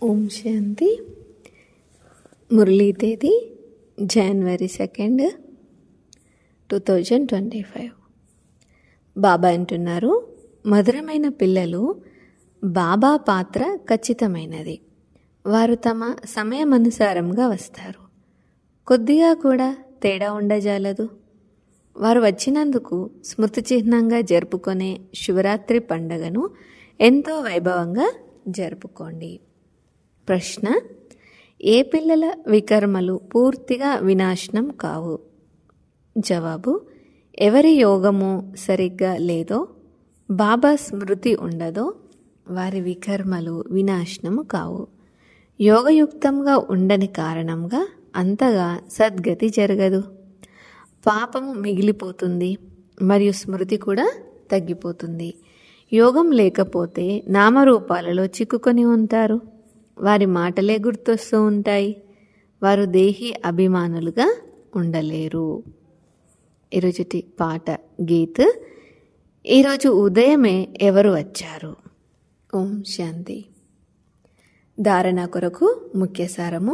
ఓం శాంతి మురళీ తేదీ January second two thousand twenty five Baba అంటున్నారు మధురమైన పిల్లలు బాబా పాత్ర ఖచ్చితమైనది వారు తమ సమయమనుసారంగా వస్తారు కొద్దిగా కూడా తేడా ఉండజాలదు వారు వచ్చినందుకు స్మృతి చిహ్నంగా జరుపుకునే శివరాత్రి పండగను ఎంతో వైభవంగా జరుపుకోండి ప్రశ్న ఏ పిల్లల వికర్మలు పూర్తిగా వినాశనం కావు జవాబు ఎవరి యోగము సరిగ్గా లేదో బాబా స్మృతి ఉండదో వారి వికర్మలు వినాశనము కావు యోగయుక్తంగా ఉండని కారణంగా అంతగా సద్గతి జరగదు పాపము మిగిలిపోతుంది మరియు స్మృతి కూడా తగ్గిపోతుంది యోగం లేకపోతే నామరూపాలలో చిక్కుకొని ఉంటారు వారి మాటలే గుర్తొస్తూ ఉంటాయి వారు దేహి అభిమానులుగా ఉండలేరు ఈరోజుటి పాట గీత్ ఈరోజు ఉదయమే ఎవరు వచ్చారు ఓం శాంతి ధారణ కొరకు ముఖ్య సారము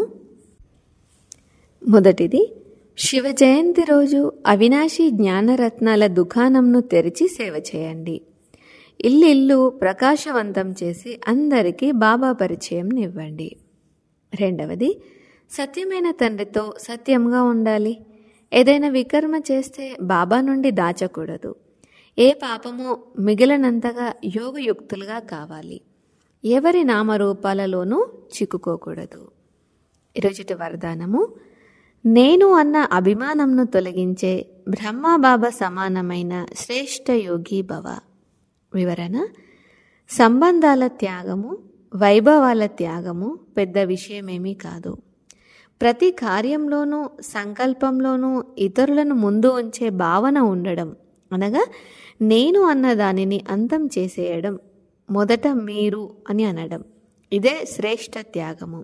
మొదటిది శివ జయంతి రోజు అవినాశి జ్ఞానరత్నాల దుకాణంను తెరిచి సేవ చేయండి ఇల్లు ప్రకాశవంతం చేసి అందరికీ బాబా పరిచయం ఇవ్వండి రెండవది సత్యమైన తండ్రితో సత్యంగా ఉండాలి ఏదైనా వికర్మ చేస్తే బాబా నుండి దాచకూడదు ఏ పాపము మిగిలినంతగా యోగయుక్తులుగా కావాలి ఎవరి నామరూపాలలోనూ చిక్కుకోకూడదు ఈరోజుటి వరదానము నేను అన్న అభిమానంను తొలగించే బ్రహ్మబాబా సమానమైన శ్రేష్ఠ యోగి భవ వివరణ సంబంధాల త్యాగము వైభవాల త్యాగము పెద్ద విషయమేమీ కాదు ప్రతి కార్యంలోనూ సంకల్పంలోనూ ఇతరులను ముందు ఉంచే భావన ఉండడం అనగా నేను అన్న దానిని అంతం చేసేయడం మొదట మీరు అని అనడం ఇదే శ్రేష్ఠ త్యాగము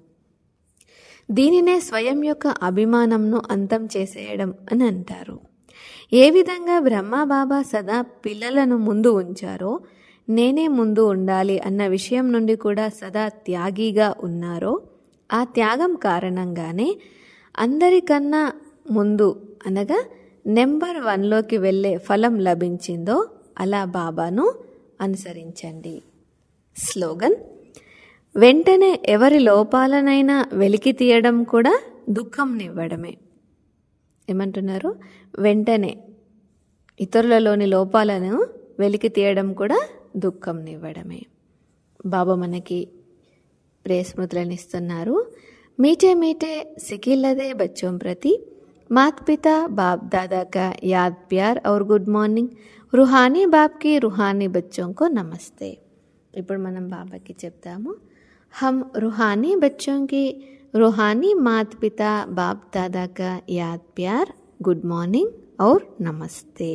దీనినే స్వయం యొక్క అభిమానంను అంతం చేసేయడం అని అంటారు ఏ విధంగా బ్రహ్మబాబా సదా పిల్లలను ముందు ఉంచారో నేనే ముందు ఉండాలి అన్న విషయం నుండి కూడా సదా త్యాగిగా ఉన్నారో ఆ త్యాగం కారణంగానే అందరికన్నా ముందు అనగా నెంబర్ వన్లోకి వెళ్ళే ఫలం లభించిందో అలా బాబాను అనుసరించండి స్లోగన్ వెంటనే ఎవరి లోపాలనైనా వెలికి తీయడం కూడా దుఃఖంనివ్వడమే ఏమంటున్నారు వెంటనే ఇతరులలోని లోపాలను వెలికి తీయడం కూడా దుఃఖంనివ్వడమే బాబా మనకి ప్రేస్మృతులను ఇస్తున్నారు మీటే మీటే సికిల్లదే బచ్చోం ప్రతి మాత్ పితా బాప్ దాదా కా యాద్ ప్యార్ और గుడ్ మార్నింగ్ రుహానీ బాప్కి రుహానీ బచ్చోంకో నమస్తే ఇప్పుడు మనం బాబాకి చెప్తాము హమ్ రుహానీ బచ్చోంకి रूहानी मात पिता बाप दादा का याद प्यार గుడ్ మార్నింగ్ ఔర్ నమస్తే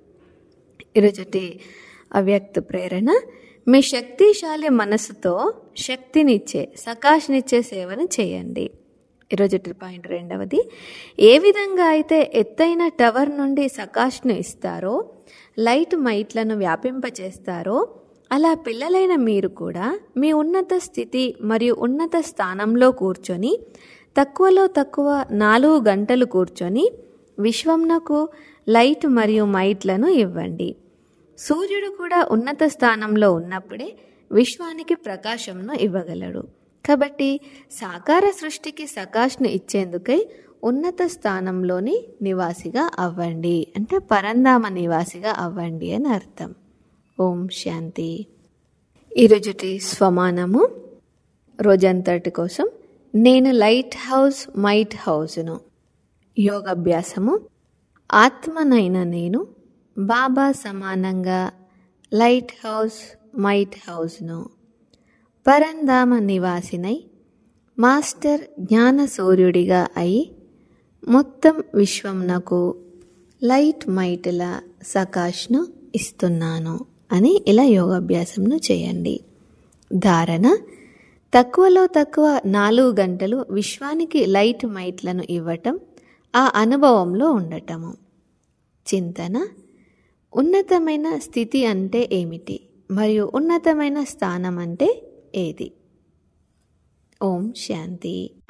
ఈరోజుటి అవ్యక్త ప్రేరణ మీ శక్తిశాలి మనసుతో శక్తినిచ్చే సకాష్నిచ్చే సేవను చేయండి ఈరోజు పాయింట్ రెండవది ఏ విధంగా అయితే ఎత్తైన టవర్ నుండి సకాష్ను ఇస్తారో లైట్ మైట్లను వ్యాపింపచేస్తారో అలా పిల్లలైన మీరు కూడా మీ ఉన్నత స్థితి మరియు ఉన్నత స్థానంలో కూర్చొని తక్కువలో తక్కువ నాలుగు గంటలు కూర్చొని విశ్వంనకు లైట్ మరియు మైట్లను ఇవ్వండి సూర్యుడు కూడా ఉన్నత స్థానంలో ఉన్నప్పుడే విశ్వానికి ప్రకాశంను ఇవ్వగలడు కాబట్టి సాకార సృష్టికి సకాష్ను ఇచ్చేందుకై ఉన్నత స్థానంలోని నివాసిగా అవ్వండి అంటే పరంధామ నివాసిగా అవ్వండి అని అర్థం ఓం శాంతి ఈరోజుటి స్వమానము రోజంతటి కోసం నేను లైట్ హౌస్ మైట్ హౌస్ను యోగాభ్యాసము ఆత్మనైన నేను బాబా సమానంగా లైట్ హౌస్ మైట్ హౌస్ను పరంధామ నివాసినై మాస్టర్ జ్ఞాన సూర్యుడిగా అయి మొత్తం విశ్వంనకు లైట్ మైట్ల సకాష్ను ఇస్తున్నాను అని ఇలా యోగాభ్యాసంను చేయండి ధారణ తక్కువలో తక్కువ నాలుగు గంటలు విశ్వానికి లైట్ మైట్లను ఇవ్వటం ఆ అనుభవంలో ఉండటము చింతన ఉన్నతమైన స్థితి అంటే ఏమిటి మరియు ఉన్నతమైన స్థానం అంటే ఏది ఓం శాంతి